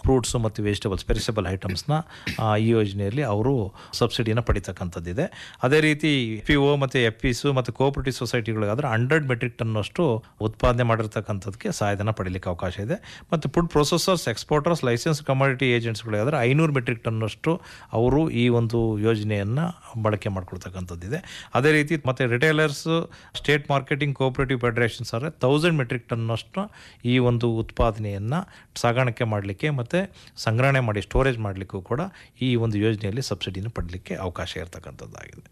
fruits ಮತ್ತು vegetables ಪೆರಿಸಬಲ್ ಐಟಮ್ಸ್ನ ಈ ಯೋಜನೆಯಲ್ಲಿ ಅವರು ಸಬ್ಸಿಡಿನ ಪಡಿತಕ್ಕಂಥದ್ದಿದೆ ಅದೇ ರೀತಿ ಪಿ ಒ ಮತ್ತು ಎಫ್ ಪಿಸು ಮತ್ತು ಕೋಆಪರೇಟಿವ್ ಸೊಸೈಟಿಗಳಿಗಾದ್ರೆ ಹಂಡ್ರೆಡ್ ಮೆಟ್ರಿಕ್ ಟನ್ನಷ್ಟು ಉತ್ಪಾದನೆ ಮಾಡಿರ್ತಕ್ಕಂಥದ್ದಕ್ಕೆ ಸಹಾಯಧನ ಪಡೀಲಿಕ್ಕೆ ಅವಕಾಶ ಇದೆ ಮತ್ತು food processors exporters license commodity ಏಜೆಂಟ್ಸ್ಗಳಿಗಾದ್ರೆ ಐನೂರು ಮೆಟ್ರಿಕ್ ಟನ್ನಷ್ಟು ಅವರು ಈ ಒಂದು ಯೋಜನೆಯನ್ನು ಬಳಕೆ ಮಾಡ್ಕೊಳ್ತಕ್ಕಂಥದ್ದಿದೆ ಅದೇ ರೀತಿ ಮತ್ತು retailers state marketing cooperative federations ಆದರೆ ತೌಸಂಡ್ ಮೆಟ್ರಿಕ್ ಟನ್ನಷ್ಟು ಈ ಒಂದು ಉತ್ಪಾದನೆಯನ್ನು ಸಾಗಾಣಿಕೆ ಮಾಡಲಿಕ್ಕೆ ಮತ್ತು ಸಂಗ್ರಹಣೆ ಮಾಡಿ ಸ್ಟೋರೇಜ್ ಮಾಡಲಿಕ್ಕೂ ಕೂಡ ಈ ಒಂದು ಯೋಜನೆಯಲ್ಲಿ ಸಬ್ಸಿಡಿನ ಪಡಲಿಕ್ಕೆ ಅವಕಾಶ ಇರತಕ್ಕಂಥದ್ದಾಗಿದೆ